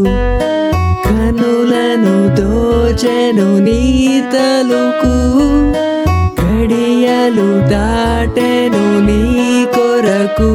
కనులను దోచెను నీ తలుకు గడియలు దాటెను నీ కొరకు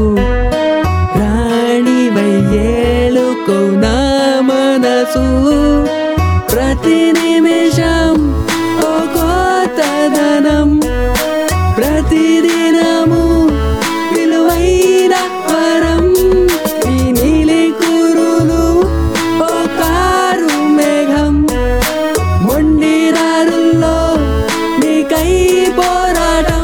రాణివై ఏలుకో నా మనసు ప్రతి నిమిషం ఓ కోతదనం ప్రతిదినము విలువైన వరం ఈ నీలి కురులు ఓ కారు మేఘం మొండిదారుల్లో నీకై పోరాటం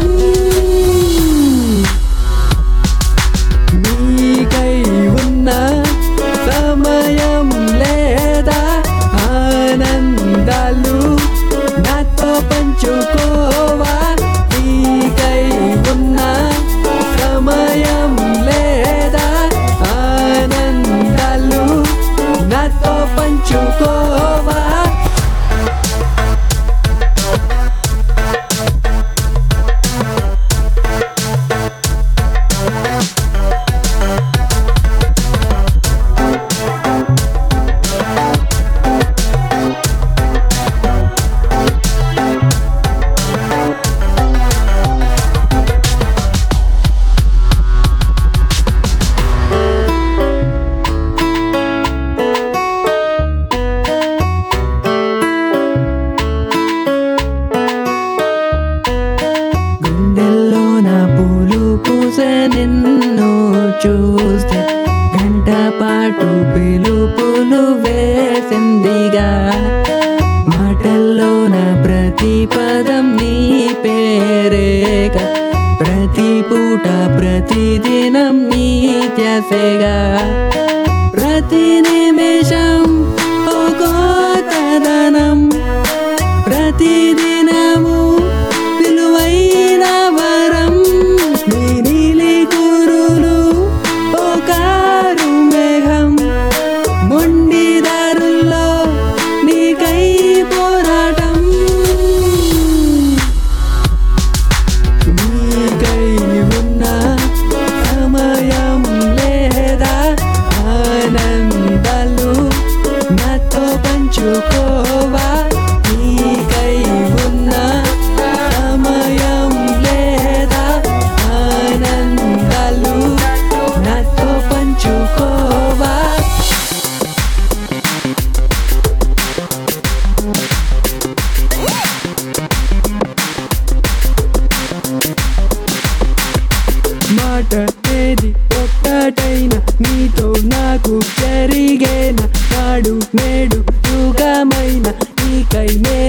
నీకై ఉన్న సమయం లేదా ఆనందాలు నాతో పంచుకోవా నీకై ఉన్న సమయం లేదా ఆనందాలు నాతో పంచుకోవా గుండెల్లో నా పూలు పూసే నిన్ను చూస్తే గంట పాటు పిలుపులు వేసిందిగా మాటల్లో నా ప్రతి పదం నీ పేరేగా ప్రతి పూట ప్రతి దినం నీ త్యసగా ప్రతి నిమిషం ఓ కోతదనం ప్రతిదినము విలువైన వరం నీ నీలి కురులు ఓ కారు మేఘం మొండిదారుల్లో నీకై పోరాటం నీకై ఉన్న సమయం లేదా ఆనందాలు నాతో పంచుకోవా నీకై ఉన్న సమయం లేదా ఆనందాలు నాతో పంచుకోవా మాట ఏది ఒక్కటైనా నీతో నాకు జరిగేన నాడు నేడు యుగమైన నీకై నే